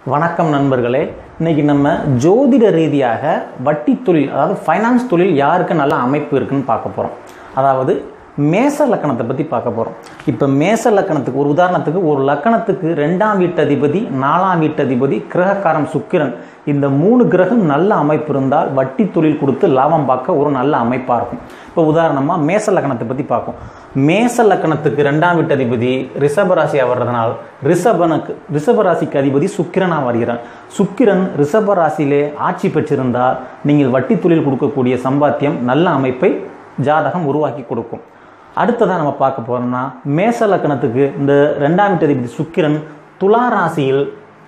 வணக்கம் நண்பர்களே இன்னைக்கு நம்ம ஜோதிட ரீதியாக வட்டி தொழில் அதாவது ஃபைனான்ஸ் தொழில் யாருக்கு நல்ல அமைப்பு இருக்குன்னு பார்க்க போகிறோம் அதாவது மேச லக்கணத்தை பற்றி பார்க்க போகிறோம் இப்போ மேச லக்கணத்துக்கு ஒரு உதாரணத்துக்கு ஒரு லக்கணத்துக்கு ரெண்டாம் வீட்டதிபதி நாலாம் வீட்டதிபதி கிரகக்காரன் சுக்கிரன் இந்த மூணு கிரகம் நல்ல அமைப்பு இருந்தால் வட்டி தொழில் கொடுத்து லாபம் பார்க்க ஒரு நல்ல அமைப்பாக இருக்கும் இப்போ உதாரணமாக மேச லக்கணத்தை பற்றி பார்ப்போம் மேச லக்கணத்துக்கு ரெண்டாம் வீட்டதிபதி ரிஷபராசியாக வர்றதுனால் ரிஷபனுக்கு ரிஷபராசிக்கு அதிபதி சுக்கிரனாக வருகிறான் சுக்கிரன் ரிஷபராசியிலே ஆட்சி பெற்றிருந்தால் நீங்கள் வட்டி தொழில் கொடுக்கக்கூடிய சம்பாத்தியம் நல்ல அமைப்பை ஜாதகம் உருவாக்கி கொடுக்கும் அடுத்ததாக நம்ம பார்க்க போகிறோம்னா மேச லக்கணத்துக்கு இந்த ரெண்டாம் வீட்டதிபதி சுக்கிரன் துலா ராசியில்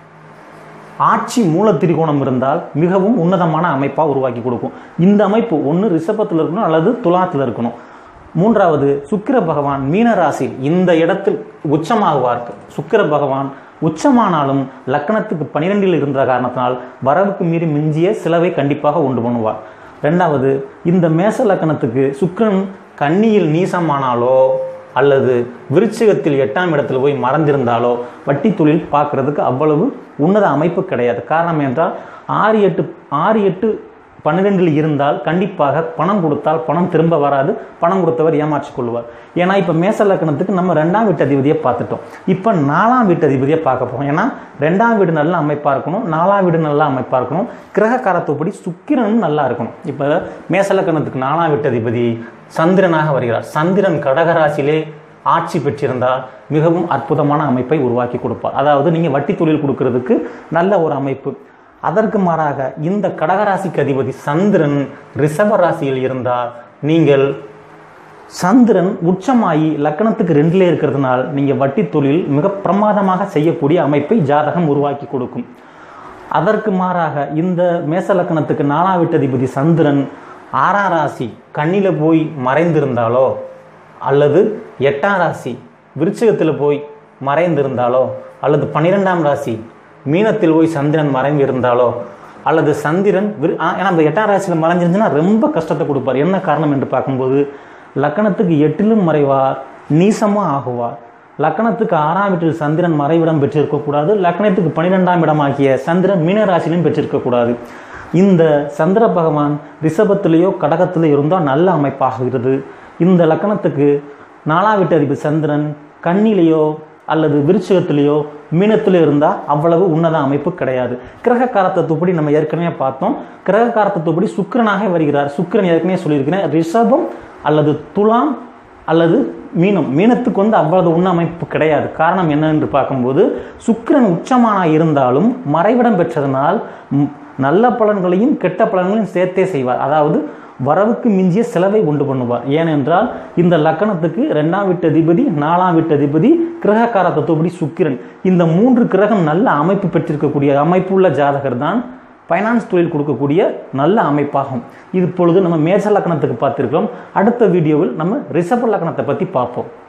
ஆட்சி மூல திரிகோணம் இருந்தால் மிகவும் உன்னதமான அமைப்பாக உருவாக்கி கொடுக்கும் இந்த அமைப்பு ஒன்று ரிஷபத்தில் இருக்கணும் அல்லது துலாத்தில் இருக்கணும் மூன்றாவது சுக்கிர பகவான் மீன ராசியில் இந்த இடத்தில் உச்சமாகுவார் சுக்கிர பகவான் உச்சமானாலும் லக்கணத்துக்கு பனிரெண்டில் இருந்த காரணத்தினால் வரவுக்கு மீறி மிஞ்சிய சிலவை கண்டிப்பாக உண்டு பண்ணுவார் ரெண்டாவது இந்த மேச லக்கணத்துக்கு சுக்கிரன் கன்னியில் நீசமானாலோ அல்லது விருச்சிகத்தில் எட்டாம் இடத்தில் போய் மறந்திருந்தாலோ வட்டி தொழில் பார்க்கறதுக்கு அவ்வளவு உன்னத அமைப்பு கிடையாது காரணம் என்றால் ஆறு எட்டு ஆறு எட்டு பன்னிரெண்டில் இருந்தால் கண்டிப்பாக பணம் கொடுத்தால் பணம் திரும்ப வராது பணம் கொடுத்தவர் ஏமாற்றி கொள்வார் ஏன்னா இப்போ மேச லக்கணத்துக்கு நம்ம ரெண்டாம் வீட்டு அதிபதியை பார்த்துட்டோம் இப்போ நாலாம் வீட்டு அதிபதியை பார்க்க போகிறோம் ஏன்னா ரெண்டாம் வீடு நல்ல அமைப்பாக இருக்கணும் நாலாம் வீடு நல்ல அமைப்பாக இருக்கணும் கிரக காரத்துப்படி சுக்கிரனும் நல்லா இருக்கணும் இப்போ மேச லக்கணத்துக்கு நாலாம் வீட்டு அதிபதி சந்திரனாக வருகிறார் சந்திரன் கடகராசியிலே ஆட்சி பெற்றிருந்தால் மிகவும் அற்புதமான அமைப்பை உருவாக்கி கொடுப்பார் அதாவது நீங்கள் வட்டி தொழில் கொடுக்கறதுக்கு நல்ல ஒரு அமைப்பு அதற்கு மாறாக இந்த கடகராசிக்கு அதிபதி சந்திரன் ரிஷப ராசியில் இருந்தால் நீங்கள் சந்திரன் உச்சமாகி லக்கணத்துக்கு ரெண்டிலே இருக்கிறதுனால் நீங்கள் வட்டி தொழில் மிக பிரமாதமாக செய்யக்கூடிய அமைப்பை ஜாதகம் உருவாக்கி கொடுக்கும் அதற்கு மாறாக இந்த மேச லக்கணத்துக்கு நாலாம் வீட்டதிபதி சந்திரன் ஆறாம் ராசி கண்ணில் போய் மறைந்திருந்தாலோ அல்லது எட்டாம் ராசி விருச்சிகத்தில் போய் மறைந்திருந்தாலோ அல்லது பன்னிரெண்டாம் ராசி மீனத்தில் போய் சந்திரன் மறைந்து இருந்தாலோ அல்லது சந்திரன் விரு ஏன்னா அந்த எட்டாம் ராசியில் மறைஞ்சிருந்துச்சுன்னா ரொம்ப கஷ்டத்தை கொடுப்பார் என்ன காரணம் என்று பார்க்கும்போது லக்கணத்துக்கு எட்டிலும் மறைவார் நீசமாக ஆகுவார் லக்கணத்துக்கு ஆறாம் வீட்டில் சந்திரன் மறைவிடம் பெற்றிருக்கக்கூடாது லக்கணத்துக்கு பன்னிரெண்டாம் இடமாகிய சந்திரன் மீனராசிலையும் பெற்றிருக்கக்கூடாது இந்த சந்திர பகவான் ரிஷபத்திலேயோ கடகத்திலேயோ இருந்தால் நல்ல அமைப்பாகிறது இந்த லக்கணத்துக்கு நாலாம் வீட்டு அதிபதி சந்திரன் கண்ணிலேயோ அல்லது விருச்சிகத்திலேயோ மீனத்திலோ இருந்தால் அவ்வளவு உன்னத அமைப்பு கிடையாது கிரக காரத்தத்துப்படி நம்ம ஏற்கனவே பார்த்தோம் கிரக காரத்தத்துப்படி சுக்கிரனாக வருகிறார் சுக்கிரன் ஏற்கனவே சொல்லியிருக்கிறேன் ரிஷபம் அல்லது துலாம் அல்லது மீனம் மீனத்துக்கு வந்து அவ்வளவு உண்ண அமைப்பு கிடையாது காரணம் என்ன என்று பார்க்கும்போது சுக்கிரன் உச்சமானா இருந்தாலும் மறைவிடம் பெற்றதனால் நல்ல பலன்களையும் கெட்ட பலன்களையும் சேர்த்தே செய்வார் அதாவது வரவுக்கு மிஞ்சிய செலவை உண்டு பண்ணுவார் ஏனென்றால் இந்த லக்கணத்துக்கு ரெண்டாம் வீட்டு அதிபதி நாலாம் வீட்டு அதிபதி கிரகக்கார தத்துவப்படி சுக்கிரன் இந்த மூன்று கிரகம் நல்ல அமைப்பு பெற்றிருக்கக்கூடிய அமைப்புள்ள ஜாதகர் தான் ஃபைனான்ஸ் தொழில் கொடுக்கக்கூடிய நல்ல அமைப்பாகும் இது இப்பொழுது நம்ம மேஜர் லக்கணத்துக்கு பார்த்துருக்கோம் அடுத்த வீடியோவில் நம்ம ரிஷப லக்கணத்தை பற்றி பார்ப்போம்